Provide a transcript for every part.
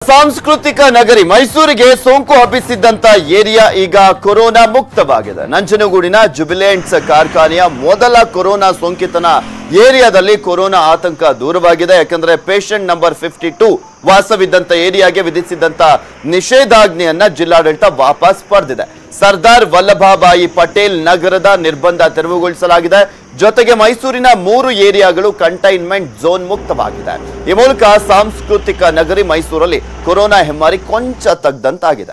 ಸಾಂಸ್ಕೃತಿಕ ನಗರಿ ಮೈಸೂರಿಗೆ ಸೋಂಕು ಹಬ್ಬಿಸಿದ್ದಂತ ಏರಿಯಾ ಈಗ ಕೊರೋನಾ ಮುಕ್ತವಾಗಿದೆ ನಂಜನಗೂಡಿನ ಜುಬಿಲೆಂಟ್ಸ್ ಕಾರ್ಖಾನೆಯ ಮೊದಲ ಕೊರೋನಾ ಸೋಂಕಿತನ ಏರಿಯಾದಲ್ಲಿ ಕೊರೋನಾ ಆತಂಕ ದೂರವಾಗಿದೆ ಯಾಕಂದ್ರೆ ಪೇಷಂಟ್ ನಂಬರ್ ಫಿಫ್ಟಿ ಟೂ ವಾಸವಿದ್ದಂತ ಏರಿಯಾಗೆ ವಿಧಿಸಿದ್ದಂತ ನಿಷೇಧಾಜ್ಞೆಯನ್ನ ಜಿಲ್ಲಾಡಳಿತ ವಾಪಸ್ ಪಡೆದಿದೆ ಸರ್ದಾರ್ ವಲ್ಲಭಾಬಾಯಿ ಪಟೇಲ್ ನಗರದ ನಿರ್ಬಂಧ ತೆರವುಗೊಳಿಸಲಾಗಿದೆ ಜೊತೆಗೆ ಮೈಸೂರಿನ ಮೂರು ಏರಿಯಾಗಳು ಕಂಟೈನ್ಮೆಂಟ್ ಝೋನ್ ಮುಕ್ತವಾಗಿದೆ ಈ ಮೂಲಕ ಸಾಂಸ್ಕೃತಿಕ ನಗರಿ ಮೈಸೂರಲ್ಲಿ ಕೊರೋನಾ ಹೆಮ್ಮಾರಿ ಕೊಂಚ ತಗ್ದಂತಾಗಿದೆ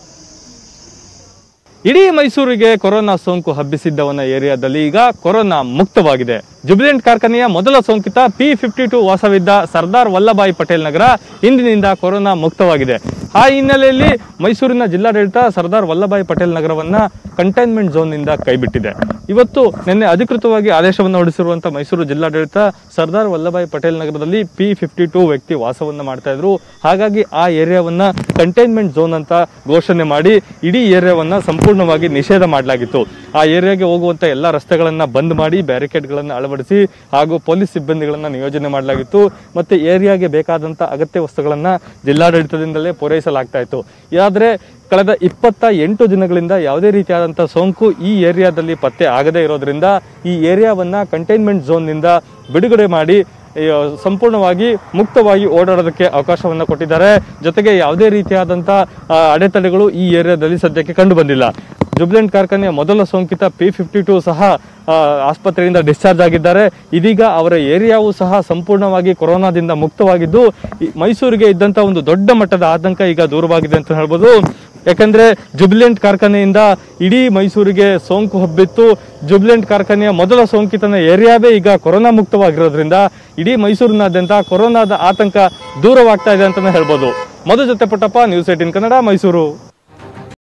ಇಡೀ ಮೈಸೂರಿಗೆ ಕೊರೋನಾ ಸೋಂಕು ಹಬ್ಬಿಸಿದ್ದವನ ಏರಿಯಾದಲ್ಲಿ ಈಗ ಕೊರೋನಾ ಮುಕ್ತವಾಗಿದೆ ಜುಬಿಲೆಂಟ್ ಕಾರ್ಖಾನೆಯ ಮೊದಲ ಸೋಂಕಿತ ಪಿ ಫಿಫ್ಟಿ ಟು ವಾಸವಿದ್ದ ಸರ್ದಾರ್ ವಲ್ಲಭಾಯಿ ಪಟೇಲ್ ನಗರ ಇಂದಿನಿಂದ ಕೊರೋನಾ ಮುಕ್ತವಾಗಿದೆ ಆ ಹಿನ್ನೆಲೆಯಲ್ಲಿ ಮೈಸೂರಿನ ಜಿಲ್ಲಾಡಳಿತ ಸರ್ದಾರ್ ವಲ್ಲಭಾಯಿ ಪಟೇಲ್ ನಗರವನ್ನ ಕಂಟೈನ್ಮೆಂಟ್ ಝೋನ್ ನಿಂದ ಕೈಬಿಟ್ಟಿದೆ ಇವತ್ತು ನಿನ್ನೆ ಅಧಿಕೃತವಾಗಿ ಆದೇಶವನ್ನು ಹೊರಡಿಸಿರುವಂತ ಮೈಸೂರು ಜಿಲ್ಲಾಡಳಿತ ಸರ್ದಾರ್ ವಲ್ಲಭಾಯಿ ಪಟೇಲ್ ನಗರದಲ್ಲಿ ಪಿ ಫಿಫ್ಟಿ ಟೂ ವ್ಯಕ್ತಿ ವಾಸವನ್ನ ಮಾಡ್ತಾ ಇದ್ರು ಹಾಗಾಗಿ ಆ ಏರಿಯಾವನ್ನ ಕಂಟೈನ್ಮೆಂಟ್ ಝೋನ್ ಅಂತ ಘೋಷಣೆ ಮಾಡಿ ಇಡೀ ಏರಿಯಾವನ್ನ ಸಂಪೂರ್ಣವಾಗಿ ನಿಷೇಧ ಮಾಡಲಾಗಿತ್ತು ಆ ಏರಿಯಾಗೆ ಹೋಗುವಂತ ಎಲ್ಲ ರಸ್ತೆಗಳನ್ನ ಬಂದ್ ಮಾಡಿ ಬ್ಯಾರಿಕೇಡ್ಗಳನ್ನ ಅಳವಡಿಸಿ ಹಾಗೂ ಪೊಲೀಸ್ ಸಿಬ್ಬಂದಿಗಳನ್ನ ನಿಯೋಜನೆ ಮಾಡಲಾಗಿತ್ತು ಮತ್ತೆ ಏರಿಯಾಗೆ ಬೇಕಾದಂತ ಅಗತ್ಯ ವಸ್ತುಗಳನ್ನ ಜಿಲ್ಲಾಡಳಿತದಿಂದಲೇ ಪೂರೈಸಲಾಗ್ತಾ ಇತ್ತು ಆದ್ರೆ ಕಳೆದ ಇಪ್ಪತ್ತ ಎಂಟು ದಿನಗಳಿಂದ ಯಾವುದೇ ರೀತಿಯಾದಂಥ ಸೋಂಕು ಈ ಏರಿಯಾದಲ್ಲಿ ಪತ್ತೆ ಆಗದೇ ಇರೋದ್ರಿಂದ ಈ ಏರಿಯಾವನ್ನ ಕಂಟೈನ್ಮೆಂಟ್ ಝೋನ್ನಿಂದ ಬಿಡುಗಡೆ ಮಾಡಿ ಈ, ಸಂಪೂರ್ಣವಾಗಿ ಮುಕ್ತವಾಗಿ ಓಡಾಡೋದಕ್ಕೆ ಅವಕಾಶವನ್ನು ಕೊಟ್ಟಿದ್ದಾರೆ ಜೊತೆಗೆ ಯಾವುದೇ ರೀತಿಯಾದಂಥ ಆ, ಅಡೆತಡೆಗಳು ಈ ಏರಿಯಾದಲ್ಲಿ ಸದ್ಯಕ್ಕೆ ಕಂಡು ಬಂದಿಲ್ಲ ಜುಬ್ಲೆಂಟ್ ಕಾರ್ಖಾನೆಯ ಮೊದಲ ಸೋಂಕಿತ ಪಿ ಫಿಫ್ಟಿ ಟು ಸಹ ಆ, ಆಸ್ಪತ್ರೆಯಿಂದ ಡಿಸ್ಚಾರ್ಜ್ ಆಗಿದ್ದಾರೆ ಇದೀಗ ಅವರ ಏರಿಯಾವು ಸಹ ಸಂಪೂರ್ಣವಾಗಿ ಕೊರೋನಾದಿಂದ ಮುಕ್ತವಾಗಿದ್ದು ಈ ಮೈಸೂರಿಗೆ ಇದ್ದಂಥ ಒಂದು ದೊಡ್ಡ ಮಟ್ಟದ ಆತಂಕ ಈಗ ದೂರವಾಗಿದೆ ಅಂತ ಹೇಳ್ಬೋದು ಯಾಕಂದ್ರೆ ಜುಬ್ಲೆಂಟ್ ಕಾರ್ಖಾನೆಯಿಂದ ಇಡೀ ಮೈಸೂರಿಗೆ ಸೋಂಕು ಹಬ್ಬಿತ್ತು ಜುಬ್ಲೆಂಟ್ ಕಾರ್ಖಾನೆಯ ಮೊದಲ ಸೋಂಕಿತನ ಏರಿಯಾವೇ ಈಗ ಕೊರೋನಾ ಮುಕ್ತವಾಗಿರೋದ್ರಿಂದ ಇಡೀ ಮೈಸೂರಿನಾದ್ಯಂತ ಕೊರೋನಾದ ಆತಂಕ ದೂರವಾಗ್ತಾ ಇದೆ ಅಂತಾನೆ ಹೇಳ್ಬೋದು ಮಧು ಜೊತೆ ಪುಟ್ಟಪ್ಪ ನ್ಯೂಸ್ ಏಟಿನ್ ಕನ್ನಡ ಮೈಸೂರು